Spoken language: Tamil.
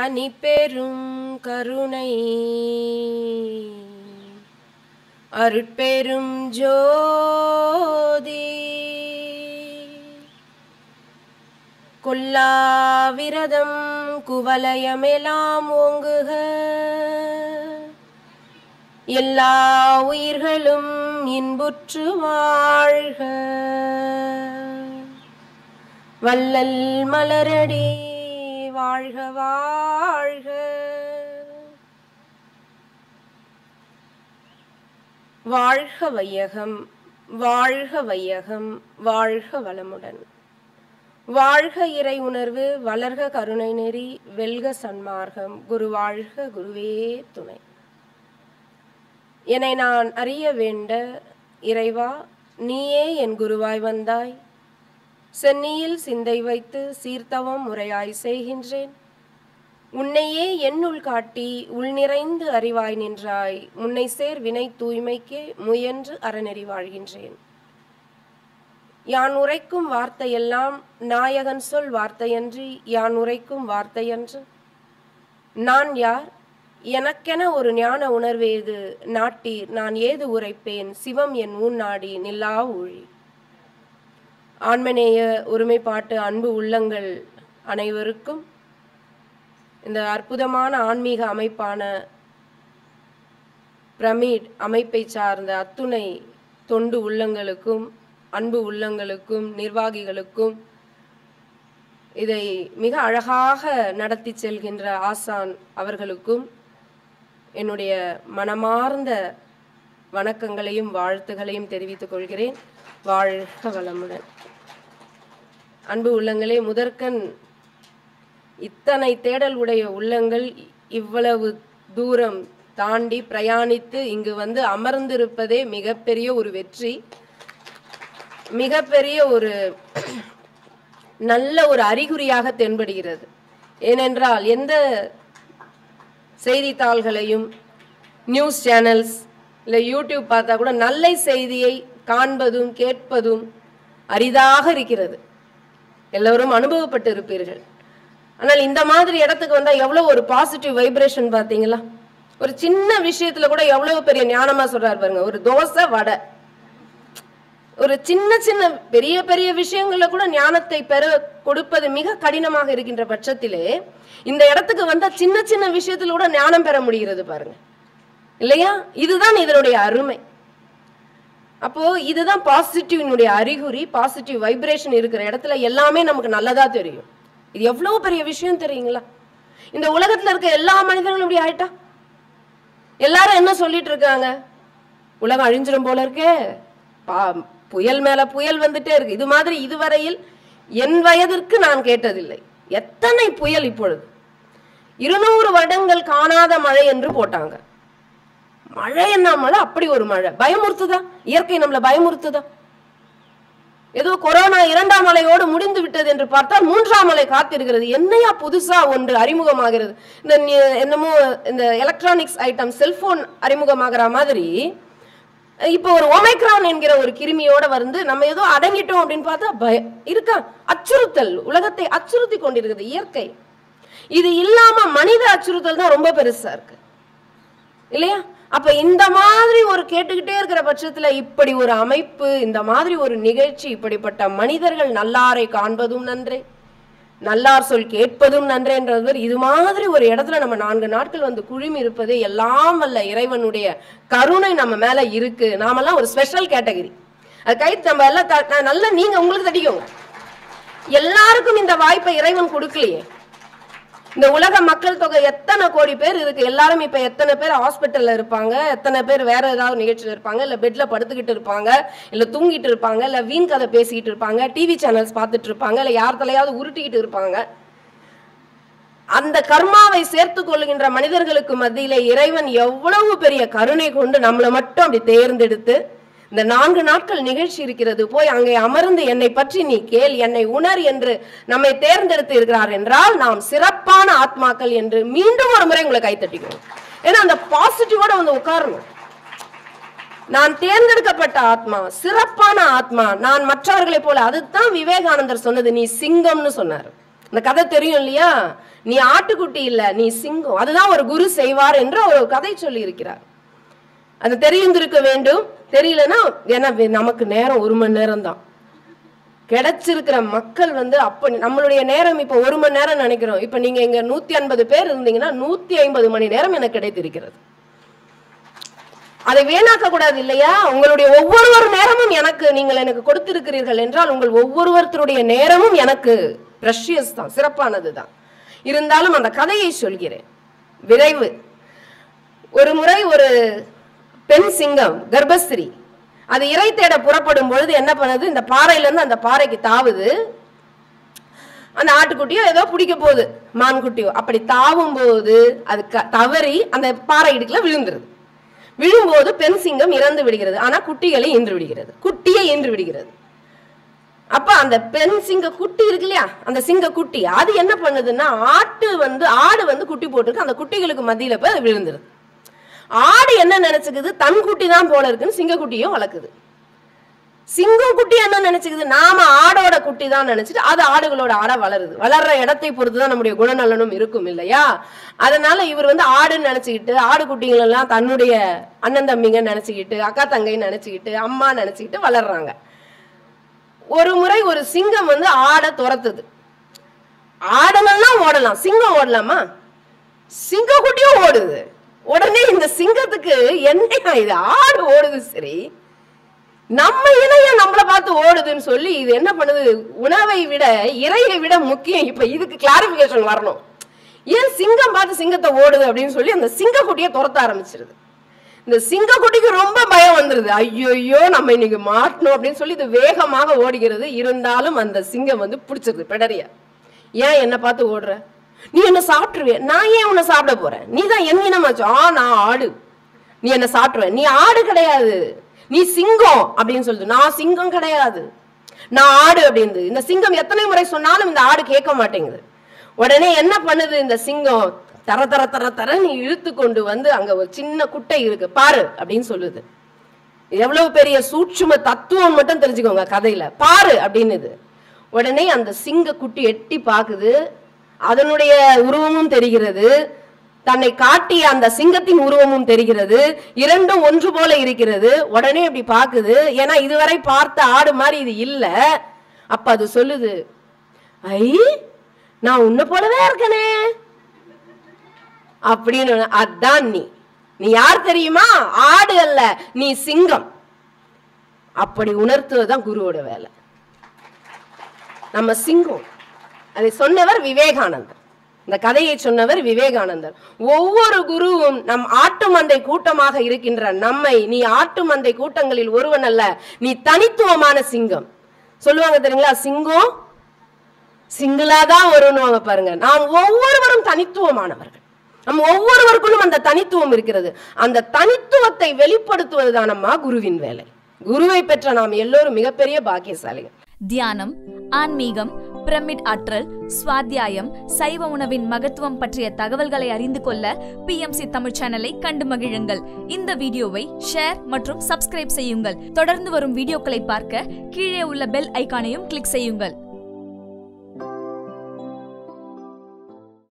தனி பெரும் கருணை அருட்பெரும் ஜோதி கொல்லாவிரதம் குவலயமெல்லாம் ஓங்குக எல்லா உயிர்களும் இன்புற்று வாழ்க வள்ளல் மலரடி வாழ்க வாழ்க வாழ்க வையகம் வாழ்க வையகம் வாழ்க வளமுடன் வாழ்க இறை உணர்வு வளர்க கருணை நெறி வெல்க சன்மார்க்கம் குரு வாழ்க குருவே துணை என்னை நான் அறிய வேண்ட இறைவா நீயே என் குருவாய் வந்தாய் சென்னியில் சிந்தை வைத்து சீர்த்தவம் முறையாய் செய்கின்றேன் உன்னையே என்னுள் காட்டி உள் நிறைந்து அறிவாய் நின்றாய் முன்னை சேர் வினை தூய்மைக்கே முயன்று அறநெறி வாழ்கின்றேன் யான் உரைக்கும் வார்த்தையெல்லாம் நாயகன் சொல் வார்த்தையன்றி யான் உரைக்கும் வார்த்தையன்று நான் யார் எனக்கென ஒரு ஞான உணர்வேது நாட்டீர் நான் ஏது உரைப்பேன் சிவம் என் ஊன்னாடி நில்லா ஊழி ஆண்மநேய ஒருமைப்பாட்டு அன்பு உள்ளங்கள் அனைவருக்கும் இந்த அற்புதமான ஆன்மீக அமைப்பான பிரமிட் அமைப்பை சார்ந்த அத்துணை தொண்டு உள்ளங்களுக்கும் அன்பு உள்ளங்களுக்கும் நிர்வாகிகளுக்கும் இதை மிக அழகாக நடத்தி செல்கின்ற ஆசான் அவர்களுக்கும் என்னுடைய மனமார்ந்த வணக்கங்களையும் வாழ்த்துகளையும் தெரிவித்துக் கொள்கிறேன் வாழ்க வளமுடன் அன்பு உள்ளங்களே முதற்கண் இத்தனை தேடல் உடைய உள்ளங்கள் இவ்வளவு தூரம் தாண்டி பிரயாணித்து இங்கு வந்து அமர்ந்திருப்பதே மிகப்பெரிய ஒரு வெற்றி மிகப்பெரிய ஒரு நல்ல ஒரு அறிகுறியாக தென்படுகிறது ஏனென்றால் எந்த செய்தித்தாள்களையும் நியூஸ் சேனல்ஸ் இல்லை யூடியூப் பார்த்தா கூட நல்ல செய்தியை காண்பதும் கேட்பதும் அரிதாக இருக்கிறது எல்லோரும் அனுபவப்பட்டு இருப்பீர்கள் ஆனால் இந்த மாதிரி இடத்துக்கு வந்தால் எவ்வளோ ஒரு பாசிட்டிவ் வைப்ரேஷன் பார்த்தீங்களா ஒரு சின்ன விஷயத்துல கூட எவ்வளவு பெரிய ஞானமா சொல்றாரு பாருங்க ஒரு தோசை வடை ஒரு சின்ன சின்ன பெரிய பெரிய விஷயங்கள்ல கூட ஞானத்தை பெற கொடுப்பது மிக கடினமாக இருக்கின்ற பட்சத்திலே இந்த இடத்துக்கு வந்தா சின்ன சின்ன விஷயத்துல கூட ஞானம் பெற முடிகிறது பாருங்க இல்லையா இதுதான் இதனுடைய அருமை அப்போ இதுதான் பாசிட்டிவ்னுடைய அறிகுறி பாசிட்டிவ் வைப்ரேஷன் இருக்கிற இடத்துல எல்லாமே நமக்கு நல்லதா தெரியும் இது எவ்வளவு பெரிய விஷயம் தெரியுங்களா இந்த உலகத்துல இருக்க எல்லா மனிதர்களும் இப்படி ஆயிட்டா எல்லாரும் என்ன சொல்லிட்டு இருக்காங்க உலகம் அழிஞ்சிரும் போல இருக்கே பா புயல் மேல புயல் வந்துட்டே இருக்கு இது மாதிரி இதுவரையில் என் வயதிற்கு நான் கேட்டதில்லை எத்தனை புயல் இப்பொழுது இருநூறு வருடங்கள் காணாத மழை என்று போட்டாங்க மழை என்ன மழை அப்படி ஒரு மழை பயமுறுத்துதா இயற்கை நம்மளை பயமுறுத்துதா ஏதோ கொரோனா இரண்டாம் அலையோடு முடிந்து விட்டது என்று பார்த்தால் மூன்றாம் அலை காத்திருக்கிறது என்னையா புதுசா ஒன்று அறிமுகமாகிறது இந்த நி- என்னமோ இந்த எலக்ட்ரானிக்ஸ் ஐட்டம் செல்போன் அறிமுகமாகிற மாதிரி இப்போ ஒரு ஒமைக்ரான் என்கிற ஒரு கிருமியோட வந்து நம்ம ஏதோ அடங்கிட்டோம் அப்படின்னு பார்த்தா பய இருக்கா அச்சுறுத்தல் உலகத்தை அச்சுறுத்தி கொண்டிருக்குது இயற்கை இது இல்லாம மனித அச்சுறுத்தல் தான் ரொம்ப பெருசா இருக்கு இல்லையா அப்ப இந்த மாதிரி ஒரு கேட்டுக்கிட்டே இருக்கிற பட்சத்துல இப்படி ஒரு அமைப்பு இந்த மாதிரி ஒரு நிகழ்ச்சி இப்படிப்பட்ட மனிதர்கள் நல்லாரை காண்பதும் நன்றே நல்லார் சொல் கேட்பதும் நன்றேன்றது இது மாதிரி ஒரு இடத்துல நம்ம நான்கு நாட்கள் வந்து குழுமி இருப்பதே எல்லாம் வல்ல இறைவனுடைய கருணை நம்ம மேல இருக்கு நாமெல்லாம் ஒரு ஸ்பெஷல் கேட்டகரி அது கை நம்ம எல்லாம் த- நான் நல்லா நீங்க உங்களுக்கு தட்டிக்கோங்க எல்லாருக்கும் இந்த வாய்ப்பை இறைவன் கொடுக்கலையே இந்த உலக மக்கள் தொகை எத்தனை கோடி பேர் இருக்கு எல்லாரும் இப்ப எத்தனை பேர் ஹாஸ்பிட்டல்ல இருப்பாங்க எத்தனை பேர் வேற ஏதாவது நிகழ்ச்சியில் இருப்பாங்க இல்ல பெட்ல படுத்துக்கிட்டு இருப்பாங்க இல்ல தூங்கிட்டு இருப்பாங்க இல்ல வீண் கதை பேசிக்கிட்டு இருப்பாங்க டிவி சேனல்ஸ் பார்த்துட்டு இருப்பாங்க இல்ல யார் தலையாவது உருட்டிக்கிட்டு இருப்பாங்க அந்த கர்மாவை சேர்த்து கொள்கின்ற மனிதர்களுக்கு மத்தியிலே இறைவன் எவ்வளவு பெரிய கருணை கொண்டு நம்மளை மட்டும் அப்படி தேர்ந்தெடுத்து இந்த நான்கு நாட்கள் நிகழ்ச்சி இருக்கிறது போய் அங்கே அமர்ந்து என்னை பற்றி நீ கேள் என்னை உணர் என்று நம்மை தேர்ந்தெடுத்து இருக்கிறார் என்றால் நாம் சிறப்பான ஆத்மாக்கள் என்று மீண்டும் ஒரு முறை உங்களை கைத்தட்டிக்கணும் ஏன்னா அந்த பாசிட்டிவோட வந்து உட்காரணும் நான் தேர்ந்தெடுக்கப்பட்ட ஆத்மா சிறப்பான ஆத்மா நான் மற்றவர்களைப் போல அதுதான் விவேகானந்தர் சொன்னது நீ சிங்கம்னு சொன்னார் இந்த கதை தெரியும் இல்லையா நீ ஆட்டுக்குட்டி இல்ல நீ சிங்கம் அதுதான் ஒரு குரு செய்வார் என்று ஒரு கதை சொல்லி இருக்கிறார் அது தெரிந்திருக்க வேண்டும் தெரியலன்னா ஏன்னா வே- நமக்கு நேரம் ஒரு மணி நேரம் தான் கிடைச்சிருக்கிற மக்கள் வந்து அப்ப நம்மளுடைய நேரம் இப்ப ஒரு மணி நேரம் நினைக்கிறோம் இப்ப நீங்க இங்க நூத்தி ஐம்பது பேர் இருந்தீங்கன்னா நூத்தி ஐம்பது மணி நேரம் எனக்கு கிடைத்திருக்கிறது அதை வீணாக்க கூடாது இல்லையா உங்களுடைய ஒவ்வொருவர் நேரமும் எனக்கு நீங்கள் எனக்கு கொடுத்திருக்கிறீர்கள் என்றால் உங்கள் ஒவ்வொருவருத்தருடைய நேரமும் எனக்கு ப்ரெஷியஸ் தான் சிறப்பானது தான் இருந்தாலும் அந்த கதையை சொல்கிறேன் விரைவு ஒரு முறை ஒரு பெண் சிங்கம் கர்ப்பஸ்திரி அது இறை தேட புறப்படும் பொழுது என்ன பண்ணுது இந்த பாறையில இருந்து அந்த பாறைக்கு தாவுது அந்த ஆட்டுக்குட்டியோ ஏதோ பிடிக்க போகுது மான்குட்டியோ அப்படி தாவும் போது அது க- தவறி அந்த பாறை இடுக்குல விழுந்துருது விழும்போது பெண் சிங்கம் இறந்து விடுகிறது ஆனா குட்டிகளை ஈன்று விடுகிறது குட்டியை ஈன்று விடுகிறது அப்ப அந்த பெண் சிங்க குட்டி இருக்கு இல்லையா அந்த சிங்க குட்டி அது என்ன பண்ணுதுன்னா ஆட்டு வந்து ஆடு வந்து குட்டி போட்டிருக்கு அந்த குட்டிகளுக்கு மத்தியில போய் அது விழுந்துருது ஆடு என்ன நினைச்சுக்குது தன் குட்டி தான் போல இருக்குன்னு சிங்கக்குட்டியும் வளர்க்குது சிங்கம் குட்டி என்ன நினைச்சுக்குது நாம ஆடோட குட்டி தான் நினைச்சிட்டு அது ஆடுகளோட ஆட வளருது வளர்ற இடத்தை பொறுத்து தான் நம்முடைய குணநலனும் இருக்கும் இல்லையா அதனால இவர் வந்து ஆடுன்னு நினைச்சுக்கிட்டு ஆடு குட்டிகள் எல்லாம் தன்னுடைய அண்ணன் தம்பிங்க நினைச்சுக்கிட்டு அக்கா தங்கைன்னு நினைச்சுக்கிட்டு அம்மா நினைச்சுக்கிட்டு வளர்றாங்க ஒரு முறை ஒரு சிங்கம் வந்து ஆடை துரத்துது ஆடலாம் ஓடலாம் சிங்கம் ஓடலாமா சிங்கக்குட்டியும் ஓடுது உடனே இந்த சிங்கத்துக்கு என்ன இது ஆடு ஓடுது சரி நம்ம இணையம் நம்மள பார்த்து ஓடுதுன்னு சொல்லி இது என்ன பண்ணுது உணவை விட இறையை விட முக்கியம் இப்ப இதுக்கு கிளாரிபிகேஷன் வரணும் ஏன் சிங்கம் பார்த்து சிங்கத்தை ஓடுது அப்படின்னு சொல்லி அந்த சிங்கக்குட்டியை துரத்த ஆரம்பிச்சிருது இந்த சிங்கக்குட்டிக்கு ரொம்ப பயம் வந்துருது ஐயோ நம்ம இன்னைக்கு மாட்டணும் அப்படின்னு சொல்லி இது வேகமாக ஓடுகிறது இருந்தாலும் அந்த சிங்கம் வந்து பிடிச்சிருது பிடரிய ஏன் என்ன பார்த்து ஓடுற நீ என்ன சாப்பிட்டுருவே நான் ஏன் உன்னை சாப்பிட போறேன் நீ தான் என் இனமாச்சு ஆ நான் ஆடு நீ என்ன சாப்பிட்டுருவ நீ ஆடு கிடையாது நீ சிங்கம் அப்படின்னு சொல்லுது நான் சிங்கம் கிடையாது நான் ஆடு அப்படின்னு இந்த சிங்கம் எத்தனை முறை சொன்னாலும் இந்த ஆடு கேட்க மாட்டேங்குது உடனே என்ன பண்ணுது இந்த சிங்கம் தர தர தர தர நீ இழுத்து கொண்டு வந்து அங்க ஒரு சின்ன குட்டை இருக்கு பாரு அப்படின்னு சொல்லுது எவ்வளவு பெரிய சூட்சும தத்துவம் மட்டும் தெரிஞ்சுக்கோங்க கதையில பாரு அப்படின்னுது உடனே அந்த சிங்க குட்டி எட்டி பாக்குது அதனுடைய உருவமும் தெரிகிறது தன்னை காட்டிய அந்த சிங்கத்தின் உருவமும் தெரிகிறது இரண்டும் ஒன்று போல இருக்கிறது உடனே இப்படி பாக்குது ஏன்னா இதுவரை பார்த்த ஆடு மாதிரி இது இல்ல அப்ப அது சொல்லுது ஐ நான் உன்னை போலவே இருக்கனே அப்படின்னு அதான் நீ நீ யார் தெரியுமா ஆடு அல்ல நீ சிங்கம் அப்படி உணர்த்துவதுதான் குருவோட வேலை நம்ம சிங்கம் அதை சொன்னவர் விவேகானந்தர் இந்த கதையை சொன்னவர் விவேகானந்தர் ஒவ்வொரு குருவும் நம் ஆட்டு மந்தை கூட்டமாக இருக்கின்ற நம்மை நீ ஆட்டு மந்தை கூட்டங்களில் ஒருவன் அல்ல நீ தனித்துவமான சிங்கம் சொல்லுவாங்க தெரியுங்களா சிங்கம் சிங்கிளா தான் வரும்னுவாங்க பாருங்க நாம் ஒவ்வொருவரும் தனித்துவமானவர்கள் நம்ம ஒவ்வொருவருக்குள்ளும் அந்த தனித்துவம் இருக்கிறது அந்த தனித்துவத்தை வெளிப்படுத்துவதுதான் அம்மா குருவின் வேலை குருவை பெற்ற நாம் எல்லோரும் மிகப்பெரிய பாக்கியசாலிகள் தியானம் ஆன்மீகம் பிரமிட் ஆற்றல் சுவாத்தியாயம் சைவ உணவின் மகத்துவம் பற்றிய தகவல்களை அறிந்து கொள்ள பிஎம்சி தமிழ் சேனலை கண்டு மகிழுங்கள் இந்த வீடியோவை ஷேர் மற்றும் சப்ஸ்கிரைப் செய்யுங்கள் தொடர்ந்து வரும் வீடியோக்களை பார்க்க கீழே உள்ள பெல் ஐகானையும் கிளிக் செய்யுங்கள்